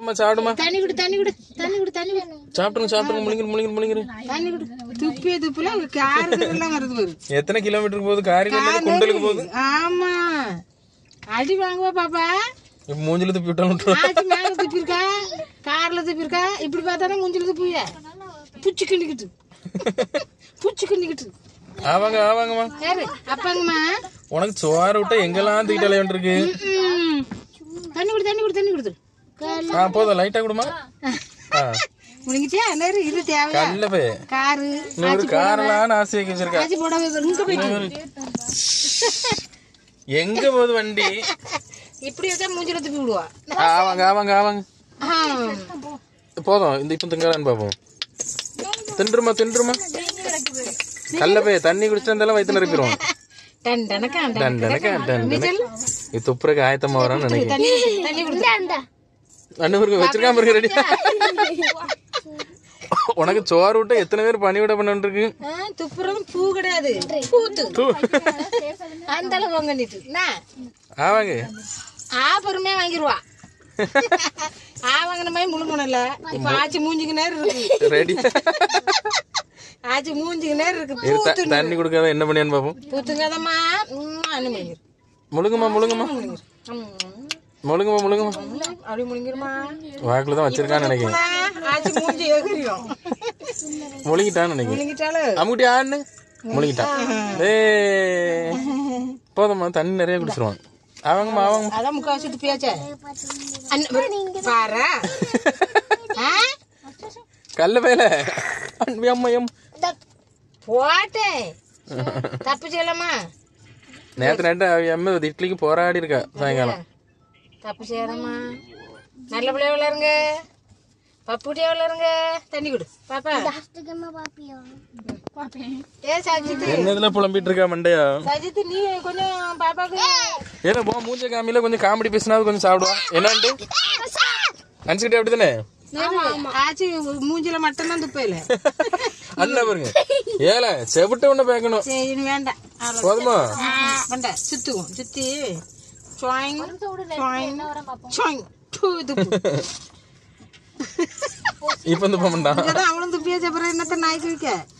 சாப்பிடுமா சாப்பிடுமா தண்ணி குடு தண்ணி குடு தண்ணி குடு தண்ணி குடு சாப்பிட்டுங்க சாப்பிட்டுங்க முழுங்கிரு முழுங்கிரு முழுங்கிரு தண்ணி குடு துப்பிய துப்புல காரு எல்லாம் வருது பாரு எத்தனை கிலோமீட்டருக்கு போகுது காரில் குண்டலுக்கு போகுது ஆமா அடி வாங்குவா பாப்பா இப்ப மூஞ்சில துப்பி விட்டா விட்டுரும் ஆச்சி மேல துப்பிருக்கா கார்ல துப்பிருக்கா இப்படி பார்த்தானே மூஞ்சில துப்புவிய பூச்சி கிண்டிக்கிட்டு பூச்சி கிண்டிக்கிட்டு ஆவாங்க ஆவாங்கம்மா யாரு அப்பாங்கம்மா உனக்கு சோறு விட்டா எங்கெல்லாம் தூக்கிட்டு அலையாண்டிருக்கு ம். தண்ணி குடு தண்ணி குடு தண்ணி கொடுத்துரு ஆ போதும் லைட்டா கொடுமா ஆ முடிங்கிட்டியா என்ன இது தேவையா கல்ல பே காரு இன்னொரு காரெல்லாம் ஆசையாக்கி வச்சிருக்கா ஆச்சி போடாம இங்க போயிட்டு எங்க போகுது வண்டி இப்படி வச்சா மூஞ்சில துப்பி விடுவா ஆவாங்க ஆவாங்க ஆவாங்க ஆ. போதும் இந்த இப்ப திங்கலான்னு பாப்போம் தின்றுமா தின்றுமா கல்ல போய் தண்ணி குடிச்சா இருந்தாலும் வயிற்று நிரப்பிடுவோம் டன் டனக்கா டன் டன் டனக்கா டன் டனக்கா. இது துப்புறக்கு ஆயத்தமா வரான்னு நினைக்கிறேன் தண்ணி தண்ணி கொடுத்து அண்ணன் இருக்கு வச்சிருக்காம இருக்கு ரெடி உனக்கு சோறு விட்டா எத்தனை பேர் பணி விட பண்ணிட்டு இருக்கு துப்புறம் பூ கிடையாது பூத்து அந்த அளவு வாங்கிட்டு என்ன ஆவாங்க ஆ பொறுமையா வாங்கிடுவா ஆ வாங்கின மாதிரி முழுங்கணும்ல இப்ப ஆச்சி மூஞ்சிக்கு நேரம் இருக்கு ரெடி ஆச்சி மூஞ்சிக்கு நேரம் இருக்கு இரு, த- பூத்து தண்ணி கொடுக்காத என்ன பண்ணியான்னு பாப்போம் பூத்துங்கதம்மா அனுமதி முழுங்குமா முழுங்குமா முழுங்குமா முழுங்குமா அப்படி முழுங்கிருமா வாக்குல தான் வச்சிருக்கான்னு நினைக்கிறேன் ஆச்சி மூஞ்சி எகிரியும் முழுங்கிட்டான்னு நினைக்கிறேன் முழுங்கிட்டாலும் அம்முட்டி ஆடுன்னு முழுங்கிட்டான் ஏ போதும்மா தண்ணி நிறைய குடிச்சிருவான் அவங்கம்மா அவங்க அதான் முக்காவாசி துப்பியாச்சே அண்ணன் பாரு ஆ? கல்ல பேல அம்மா எம் போட்டேன் தப்பு செய்யலாமா நேத்து நட்டு அவ அம்மா இட்லிக்கு போராடி இருக்கா சாயங்காலம் தப்பு செய்யலாமா நல்ல பிள்ளைய விளையாருங்க பப்புட்டியா விளையாருங்க தண்ணி கொடு பாப்பா ஏ சஜித் என்னதுல புலம்பிட்டு இருக்கா மண்டையா சஜித் நீ கொஞ்சம் பாப்பாக்கு ஏன்னா போ மூஞ்ச காமியில கொஞ்சம் காமெடி பேசினாவது கொஞ்சம் சாப்பிடுவா என்னன்ட்டு நினச்சிக்கிட்டே அப்படிதானே ஆச்சி மூஞ்சில மட்டும்தான் துப்பையில அண்ணா பாருங்க ஏல செவிட்ட ஒண்ணு பேக்கணும் சரி இனி வேண்டாம் அவ்வளவு. போதுமா ஆ, வேண்டாம் சுத்துவோம் சுத்தி சுவாயிங் சுவாயிங் சுவாயிங் டூ துப்பு இப்ப இந்த போமண்டா இங்கதான் அவளும் துப்பியாச்சு அப்புறம் என்னத்த நாய்க்கு வைக்க